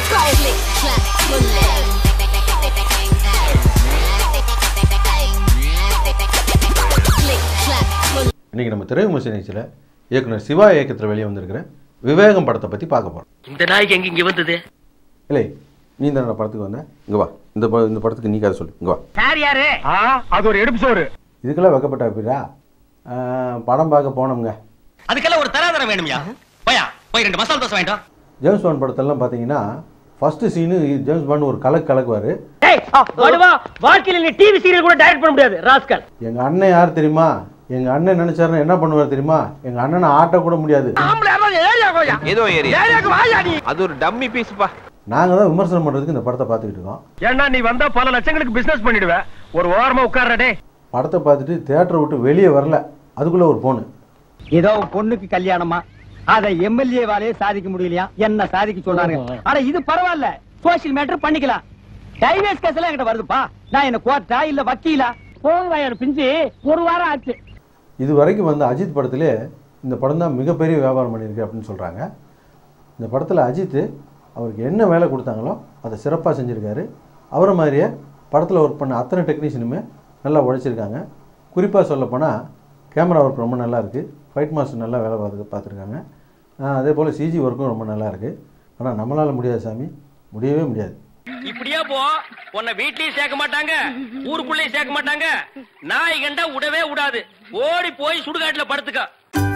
Click, clack, bullet. Click, clack, bullet. இன்னைக்கு நம்ம திரை விமர்சன நிகழ்ச்சியில் இயக்குனர் சிவா இயக்கத்தில் வெளியே வந்திருக்கிற விவேகம் படத்தை பற்றி பார்க்க போகிறோம் இந்த நாய்க்கு எங்க இங்க வந்தது இல்லை நீ இந்த படத்துக்கு வந்த இங்கே வா இந்த ப- இந்த படத்துக்கு நீ கதை சொல்லு இங்கே வா சார் யாரு அது ஒரு எடுப்பு சோறு இதுக்கெல்லாம் வைக்கப்பட்ட அப்படிரா படம் பார்க்க போனோம்ங்க அதுக்கெல்லாம் ஒரு தராதரம் வேணும்யா போயா போய் ரெண்டு மசாலா தோசை வேண்டாம் ஜேம்ஸ் பாண்ட் படத்தெல்லாம் பார்த்தீங்கன்னா ஃபஸ்ட்டு சீனு ஜேம்ஸ் பாண்ட் ஒரு கலக்கு கலக்குவார் வடுவா வாழ்க்கையில நீ டிவி சீரியல் கூட டைரக்ட் பண்ண முடியாது ராஸ்கல் எங்கள் அண்ணன் யார் தெரியுமா எங்கள் அண்ணன் நினச்சாருன்னா என்ன பண்ணுவார் தெரியுமா எங்கள் அண்ணனை ஆட்ட கூட முடியாது ஏதோ ஏரியா அது ஒரு டம்மி பீஸ்ப்பா நாங்கள் தான் விமர்சனம் பண்ணுறதுக்கு இந்த படத்தை பார்த்துக்கிட்டு இருக்கோம் ஏன்னா நீ வந்தா பல லட்சங்களுக்கு பிசினஸ் பண்ணிடுவ ஒரு ஓரமா உட்கார்றடே படத்தை பார்த்துட்டு தேட்டரை விட்டு வெளியே வரல அதுக்குள்ளே ஒரு போனு ஏதோ உன் பொண்ணுக்கு கல்யாணமா அத எம்எல்ஏ வாலே சாதிக்க முடியலையா என்ன சாதிக்க சொல்றாங்க ஆனா இது பரவாயில்ல சோசியல் மேட்டர் பண்ணிக்கலாம் டைவர்ஸ் கேஸ் எல்லாம் என்கிட்ட வருதுப்பா நான் என்ன கோர்ட்டா இல்ல வக்கீலா போங்க பிஞ்சு ஒரு வாரம் ஆச்சு இது வரைக்கும் வந்த அஜித் படத்திலே இந்த படம் தான் மிகப்பெரிய வியாபாரம் பண்ணியிருக்கு அப்படின்னு சொல்கிறாங்க இந்த படத்தில் அஜித் அவருக்கு என்ன வேலை கொடுத்தாங்களோ அதை சிறப்பாக செஞ்சுருக்காரு அவரை மாதிரியே படத்தில் ஒர்க் பண்ண அத்தனை டெக்னீஷியனுமே நல்லா உழைச்சிருக்காங்க குறிப்பாக சொல்லப்போனால் கேமரா ஒர்க் ரொம்ப நல்லா இருக்குது ஃபைட் மாஸ்டர் நல்லா வேலை பார்த்து பார்த்துருக்காங்க அதே போல் சிஜி ஒர்க்கும் ரொம்ப நல்லா இருக்குது ஆனால் நம்மளால் முடியாது சாமி முடியவே முடியாது இப்படியே போ உன்னை வீட்லயும் சேர்க்க மாட்டாங்க ஊருக்குள்ளேயும் சேர்க்க மாட்டாங்க நாய் கண்டா விடவே விடாது ஓடி போய் சுடுகாட்டுல படுத்துக்க